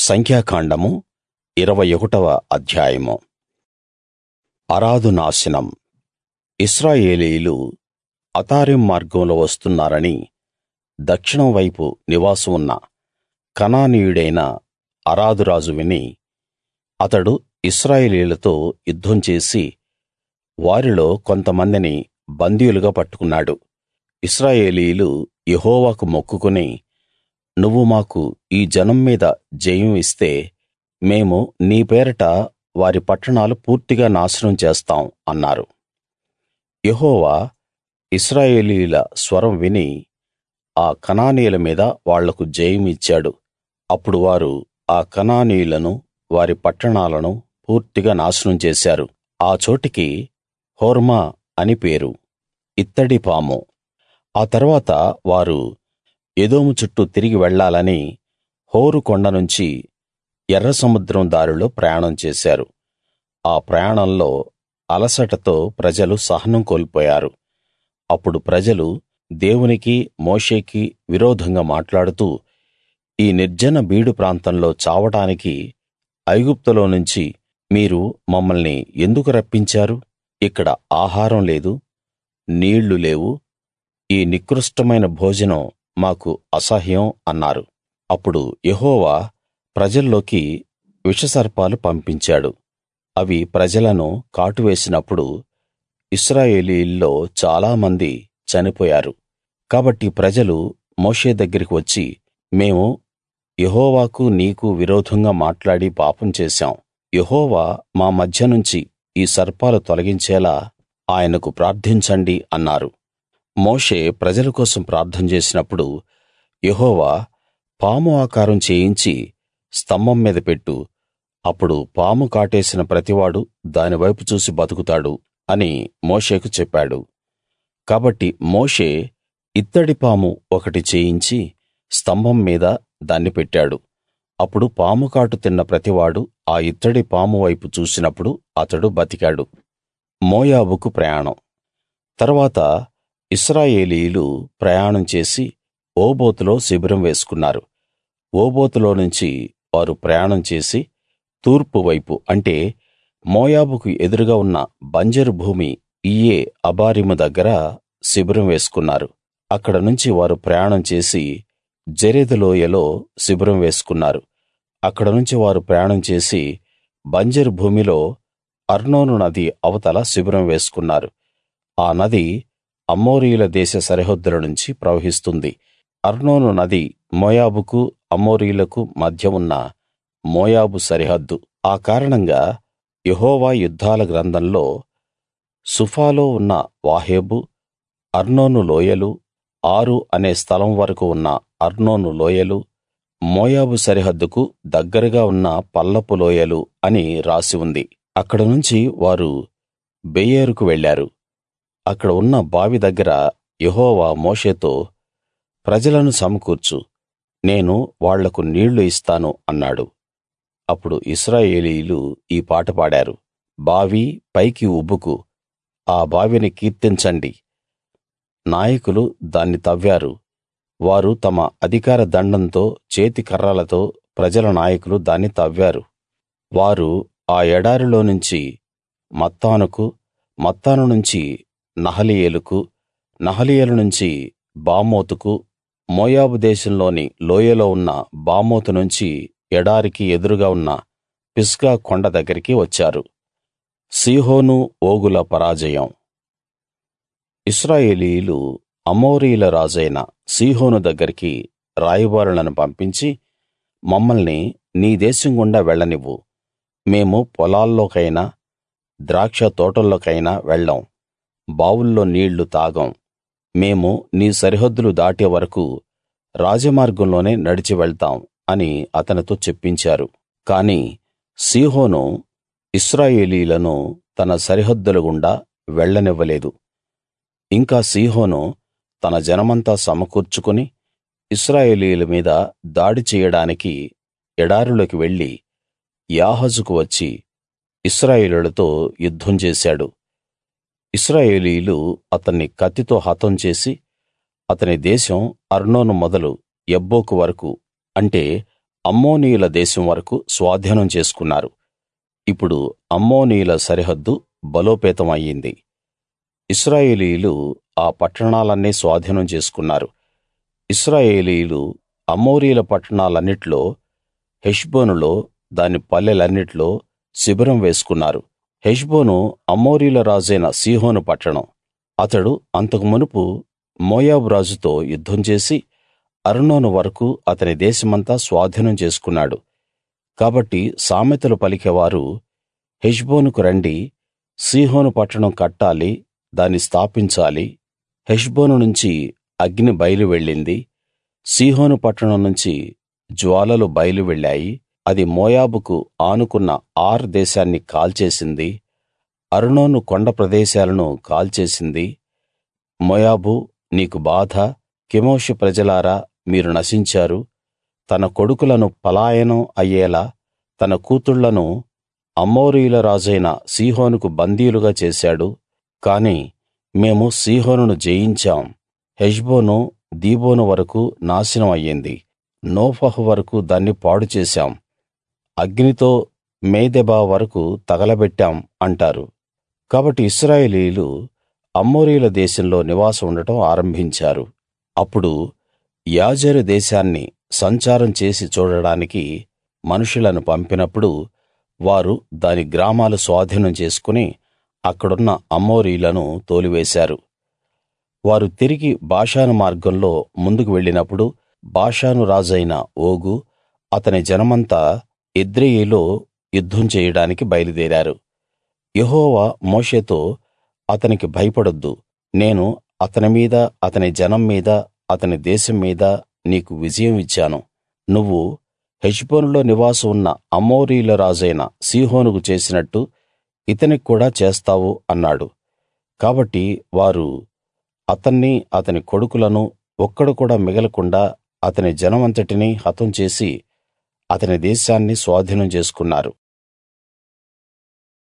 సంఖ్యాకాండము ఇరవై ఒకటవ అధ్యాయము అరాదు నాశనం ఇశ్రాయేలీయులు అతారీం మార్గంలో వస్తున్నారని దక్షిణం వైపు నివాసం ఉన్న కనానీయుడైన అరాదు రాజు విని అతడు ఇశ్రాయేలీయులతో యుద్ధం చేసి వారిలో కొంతమందిని బందీలుగా పట్టుకున్నాడు ఇశ్రాయేలీయులు యెహోవాకు మొక్కుకుని నువ్వు మాకు ఈ జనం మీద జయం ఇస్తే మేము నీ పేరట వారి పట్టణాలు పూర్తిగా నాశనం చేస్తాం అన్నారు యెహోవా ఇశ్రాయేలీయుల స్వరం విని ఆ కనానీయుల మీద వాళ్లకు జయం ఇచ్చాడు అప్పుడు వారు ఆ కనానీయులను వారి పట్టణాలను పూర్తిగా నాశనం చేశారు ఆ చోటికి హోర్మా అని పేరు ఇత్తడి పాము ఆ తరువాత వారు ఎదోము చుట్టూ తిరిగి వెళ్ళాలని హోరు కొండ నుంచి ఎర్ర సముద్రం దారిలో ప్రయాణం చేశారు ఆ ప్రయాణంలో అలసటతో ప్రజలు సహనం కోల్పోయారు అప్పుడు ప్రజలు దేవునికి మోషేకి విరోధంగా మాట్లాడుతూ ఈ నిర్జన బీడు ప్రాంతంలో చావడానికి ఐగుప్తులో నుంచి మీరు మమ్మల్ని ఎందుకు రప్పించారు ఇక్కడ ఆహారం లేదు నీళ్లు లేవు ఈ నికృష్టమైన భోజనం మాకు అసహ్యం అన్నారు అప్పుడు యెహోవా ప్రజల్లోకి విషసర్పాలు పంపించాడు అవి ప్రజలను కాటువేసినప్పుడు ఇశ్రాయేలీయుల్లో చాలామంది చనిపోయారు కాబట్టి ప్రజలు మోషే దగ్గరికి వచ్చి మేము యెహోవాకు నీకు విరోధంగా మాట్లాడి పాపం చేశాం యెహోవా మా మధ్య నుంచి ఈ సర్పాలు తొలగించేలా ఆయనకు ప్రార్థించండి అన్నారు మోషే ప్రజల కోసం ప్రార్థన చేసినప్పుడు యెహోవా పాము ఆకారం చేయించి స్తంభం మీద పెట్టు అప్పుడు పాము కాటేసిన ప్రతివాడు దాని వైపు చూసి బతుకుతాడు అని మోషేకు చెప్పాడు కాబట్టి మోషే ఇత్తడి పాము ఒకటి చేయించి స్తంభం మీద దాన్ని పెట్టాడు అప్పుడు పాము కాటు తిన్న ప్రతివాడు ఆ ఇత్తడి పాము వైపు చూసినప్పుడు అతడు బతికాడు మోయాబుకు ప్రయాణం తరువాత ఇశ్రాయేలీయులు ప్రయాణం చేసి ఓబోతులో శిబిరం వేసుకున్నారు ఓబోతులో నుంచి వారు ప్రయాణం చేసి తూర్పు వైపు అంటే మోయాబుకు ఎదురుగా ఉన్న బంజరు భూమి ఇయ్యే అబారీము దగ్గర శిబిరం వేసుకున్నారు అక్కడ నుంచి వారు ప్రయాణం చేసి జెరెదు లోయలో శిబిరం వేసుకున్నారు అక్కడ నుంచి వారు ప్రయాణం చేసి బంజరు భూమిలో అర్నోను నది అవతల శిబిరం వేసుకున్నారు ఆ నది అమోరీయుల దేశ సరిహద్దుల నుంచి ప్రవహిస్తుంది అర్నోను నది మోయాబుకు అమోరీయులకు మధ్య ఉన్న మోయాబు సరిహద్దు ఆ కారణంగా యెహోవా యుద్ధాల గ్రంథంలో సుఫాలో ఉన్న వాహేబు అర్నోను లోయలు ఆరు అనే స్థలం వరకు ఉన్న అర్నోను లోయలు మోయాబు సరిహద్దుకు దగ్గరగా ఉన్న పల్లపు లోయలు అని రాసి ఉంది అక్కడ నుంచి వారు బెయేరుకు వెళ్ళారు అక్కడ ఉన్న బావి దగ్గర యెహోవా మోషేతో ప్రజలను సమకూర్చు నేను వాళ్లకు నీళ్లు ఇస్తాను అన్నాడు అప్పుడు ఇశ్రాయేలీయులు ఈ పాట పాడారు బావీ పైకి ఉబుకు ఆ బావిని కీర్తించండి నాయకులు దాన్ని తవ్వారు వారు తమ అధికార దండంతో చేతి కర్రలతో ప్రజల నాయకులు దాన్ని తవ్వారు వారు ఆ ఎడారిలో నుంచి మత్తానుకు మత్తాను నుంచి నహలీయేలుకు నహలీయేలు నుంచి బామోతుకు మోయాబు దేశంలోని లోయలో ఉన్న బామోతు నుంచి ఎడారికి ఎదురుగా ఉన్న పిస్గా కొండ దగ్గరికి వచ్చారు సీహోను ఓగుల పరాజయం ఇశ్రాయేలీయులు అమోరీయుల రాజైన సీహోను దగ్గరికి రాయబారులను పంపించి మమ్మల్ని నీ దేశం గుండా వెళ్ళనివ్వు మేము పొలాల్లోకైనా ద్రాక్ష తోటల్లోకైనా వెళ్ళం బావుల్లో నీళ్లు తాగం మేము నీ సరిహద్దులు దాటే వరకూ రాజమార్గంలోనే నడిచి వెళ్తాం అని అతనితో చెప్పించారు కాని సీహోను ఇశ్రాయేలీయులను తన సరిహద్దుల గుండా వెళ్ళనివ్వలేదు ఇంకా సీహోను తన జనమంతా సమకూర్చుకుని ఇశ్రాయేలీయుల మీద దాడి చెయ్యడానికి ఎడారిలోకి వెళ్లి యాహజుకు వచ్చి ఇశ్రాయేలీయులతో యుద్ధం చేశాడు ఇశ్రాయేలీయులు అతన్ని కత్తితో హతం చేసి అతని దేశం అర్నోను మొదలు యబ్బోకు వరకూ అంటే అమ్మోనీయుల దేశం వరకూ స్వాధీనం చేసుకున్నారు ఇప్పుడు అమ్మోనీయుల సరిహద్దు బలోపేతం అయ్యింది ఇశ్రాయేలీయులు ఆ పట్టణాలన్నీ స్వాధీనం చేసుకున్నారు ఇశ్రాయేలీయులు అమోరీయుల పట్టణాలన్నిట్లో హెష్బోనులో దాని పల్లెలన్నిట్లో శిబిరం వేసుకున్నారు హెష్బోను అమోరీయుల రాజైన సీహోను పట్టణం అతడు అంతకు మునుపు మోయాబు రాజుతో యుద్ధం చేసి అర్నోను వరకూ అతని దేశమంతా స్వాధీనం చేసుకున్నాడు కాబట్టి సామెతలు పలికేవారు హెష్బోనుకు రండి సీహోను పట్టణం కట్టాలి దాన్ని స్థాపించాలి హెష్బోను నుంచి అగ్ని బయలు వెళ్ళింది సీహోను పట్టణం నుంచి జ్వాలలు బయలు వెళ్ళాయి అది మోయాబుకు ఆనుకున్న ఆర్ దేశాన్ని కాల్చేసింది అర్నోను కొండ ప్రదేశాలను కాల్చేసింది మోయాబూ నీకు బాధ కెమోషు ప్రజలారా మీరు నశించారు తన కొడుకులను పలాయనం అయ్యేలా తన కూతుళ్ళను అమోరీయుల రాజైన సీహోనుకు బందీలుగా చేశాడు కాని మేము సీహోనును జయించాం హెష్బోను దీబోను వరకూ నాశనం అయ్యింది నోఫహు వరకూ దాన్ని పాడు చేశాం అగ్నితో మేదెబా వరకూ తగలబెట్టాం అంటారు కాబట్టి ఇశ్రాయేలీయులు అమోరీయుల దేశంలో నివాసం ఉండటం ఆరంభించారు అప్పుడు యాజెరు దేశాన్ని సంచారం చేసి చూడడానికి మనుషులను పంపినప్పుడు వారు దాని గ్రామాలు స్వాధీనం చేసుకుని అక్కడున్న అమోరీయులను తోలివేశారు వారు తిరిగి బాషాను మార్గంలో ముందుకు వెళ్ళినప్పుడు బాషాను రాజైన ఓగు అతని జనమంతా ఎద్రెయిలో యుద్ధం చేయడానికి బయలుదేరారు యెహోవా మోషేతో అతనికి భయపడొద్దు నేను అతని మీద అతని జనం మీద అతని దేశం మీద నీకు విజయం ఇచ్చాను నువ్వు హెష్బోనులో నివాసం ఉన్న అమోరీయుల రాజైన సీహోనుకు చేసినట్టు ఇతనికి కూడా చేస్తావు అన్నాడు కాబట్టి వారు అతన్నీ అతని కొడుకులను ఒక్కడు కూడా మిగలకుండా అతని జనమంతటినీ హతం చేసి అతని దేశాన్ని స్వాధీనం చేసుకున్నారు